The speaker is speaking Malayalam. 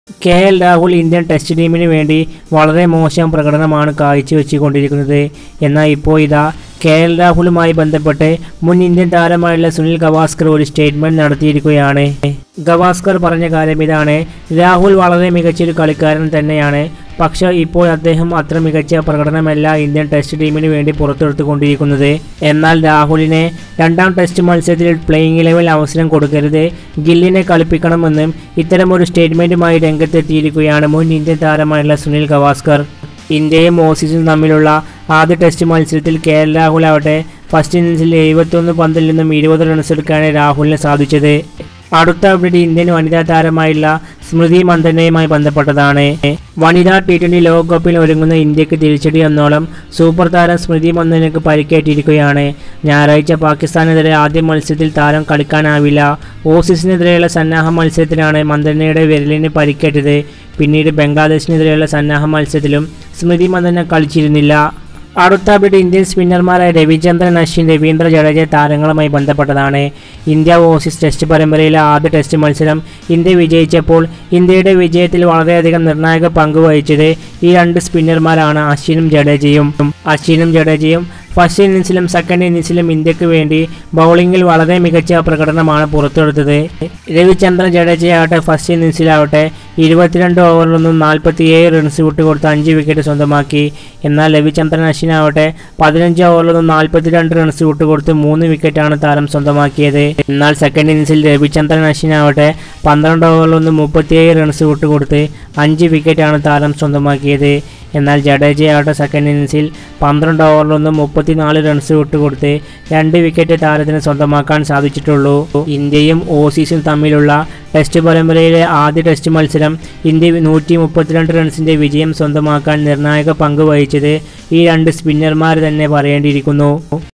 K L Rahul Indian test ടീമിന് വേണ്ടി വളരെ മോശം പ്രകടനമാണ് കാഴ്ചവെച്ചുകൊണ്ടിരിക്കുന്നത് എന്നാൽ ഇപ്പോൾ ഇതാ കെ എൽ രാഹുലുമായി ബന്ധപ്പെട്ട് മുൻ ഇന്ത്യൻ താരമായുള്ള സുനിൽ ഗവാസ്കർ ഒരു സ്റ്റേറ്റ്മെന്റ് നടത്തിയിരിക്കുകയാണ് ഗവാസ്കർ പറഞ്ഞ കാര്യം ഇതാണ് രാഹുൽ വളരെ മികച്ചൊരു കളിക്കാരൻ തന്നെയാണ് പക്ഷേ ഇപ്പോൾ അദ്ദേഹം അത്ര മികച്ച പ്രകടനമല്ല ഇന്ത്യൻ ടെസ്റ്റ് ടീമിന് വേണ്ടി പുറത്തെടുത്തുകൊണ്ടിരിക്കുന്നത് എന്നാൽ രാഹുലിനെ രണ്ടാം ടെസ്റ്റ് മത്സരത്തിൽ പ്ലേയിങ് ലെവൽ അവസരം കൊടുക്കരുത് ഗില്ലിനെ കളിപ്പിക്കണമെന്നും ഇത്തരമൊരു സ്റ്റേറ്റ്മെന്റുമായി രംഗത്തെത്തിയിരിക്കുകയാണ് മുൻ ഇന്ത്യൻ താരമായുള്ള സുനിൽ ഗവാസ്കർ ഇന്ത്യയും ഓസീസും തമ്മിലുള്ള ആദ്യ ടെസ്റ്റ് മത്സരത്തിൽ കെ എൽ രാഹുൽ ആവട്ടെ ഫസ്റ്റ് ഇന്നിംഗ്സിൽ എഴുപത്തൊന്ന് പന്തിൽ നിന്നും ഇരുപത് റൺസ് എടുക്കാണ് രാഹുലിന് സാധിച്ചത് അടുത്ത അപ്ഡേറ്റ് ഇന്ത്യൻ വനിതാ താരമായുള്ള സ്മൃതി മന്ദനയുമായി ബന്ധപ്പെട്ടതാണ് വനിതാ ടി ട്വൻ്റി ലോകകപ്പിൽ ഒരുങ്ങുന്ന ഇന്ത്യക്ക് തിരിച്ചടി എന്നോളം സൂപ്പർ താരം സ്മൃതി മന്ദനയ്ക്ക് പരിക്കേറ്റിരിക്കുകയാണ് ഞായറാഴ്ച പാകിസ്ഥാനെതിരെ ആദ്യ മത്സരത്തിൽ താരം കളിക്കാനാവില്ല ഓസീസിനെതിരെയുള്ള സന്നാഹ മത്സരത്തിലാണ് മന്ദനയുടെ വിരലിന് പരിക്കേറ്റത് പിന്നീട് ബംഗ്ലാദേശിനെതിരെയുള്ള സന്നാഹ മത്സരത്തിലും സ്മൃതി മന്ദന കളിച്ചിരുന്നില്ല അടുത്ത അപ്ഡേറ്റ് ഇന്ത്യൻ സ്പിന്നർമാരായ രവിചന്ദ്രൻ അശ്വിൻ രവീന്ദ്ര ജഡേജ താരങ്ങളുമായി ബന്ധപ്പെട്ടതാണ് ഇന്ത്യ ഓസീസ് ടെസ്റ്റ് പരമ്പരയിലെ ആദ്യ ടെസ്റ്റ് മത്സരം ഇന്ത്യ വിജയിച്ചപ്പോൾ ഇന്ത്യയുടെ വിജയത്തിൽ വളരെയധികം നിർണായക പങ്ക് വഹിച്ചത് ഈ രണ്ട് സ്പിന്നർമാരാണ് അശ്വിനും ജഡേജയും അശ്വിനും ജഡേജയും ഫസ്റ്റ് ഇന്നിംഗ്സിലും സെക്കൻഡ് ഇന്നിംഗ്സിലും ഇന്ത്യക്ക് വേണ്ടി ബൗളിങ്ങിൽ വളരെ മികച്ച പ്രകടനമാണ് പുറത്തെടുത്തത് രവിചന്ദ്രൻ ജഡേജയാവട്ടെ ഫസ്റ്റ് ഇന്നിംഗ്സിലാവട്ടെ ഇരുപത്തിരണ്ട് ഓവറിൽ നിന്നും നാൽപ്പത്തിയേഴ് റൺസ് വിട്ടുകൊടുത്ത് അഞ്ച് വിക്കറ്റ് സ്വന്തമാക്കി എന്നാൽ രവിചന്ദ്രൻ അശ്വിനാവട്ടെ പതിനഞ്ച് ഓവറിൽ നിന്നും നാൽപ്പത്തിരണ്ട് റൺസ് വിട്ടുകൊടുത്ത് മൂന്ന് വിക്കറ്റാണ് താരം സ്വന്തമാക്കിയത് എന്നാൽ സെക്കൻഡ് ഇന്നിംഗ്സിൽ രവിചന്ദ്രൻ അശ്വിനാവട്ടെ പന്ത്രണ്ട് ഓവറിൽ നിന്നും മുപ്പത്തിയേഴ് റൺസ് വിട്ടുകൊടുത്ത് അഞ്ച് വിക്കറ്റാണ് താരം സ്വന്തമാക്കിയത് എന്നാൽ ജഡേജയാവട്ടെ സെക്കൻഡ് ഇന്നിംഗ്സിൽ പന്ത്രണ്ട് ഓവറിൽ നിന്നും മുപ്പത്തിനാല് റൺസ് വിട്ടുകൊടുത്ത് രണ്ട് വിക്കറ്റ് താരത്തിന് സ്വന്തമാക്കാൻ സാധിച്ചിട്ടുള്ളൂ ഇന്ത്യയും ഓസീസും തമ്മിലുള്ള ടെസ്റ്റ് പരമ്പരയിലെ ആദ്യ ടെസ്റ്റ് മത്സരം ഇന്ത്യ നൂറ്റി മുപ്പത്തിരണ്ട് റൺസിന്റെ വിജയം സ്വന്തമാക്കാൻ നിർണായക പങ്ക് വഹിച്ചത് ഈ രണ്ട് സ്പിന്നർമാർ തന്നെ പറയേണ്ടിയിരിക്കുന്നു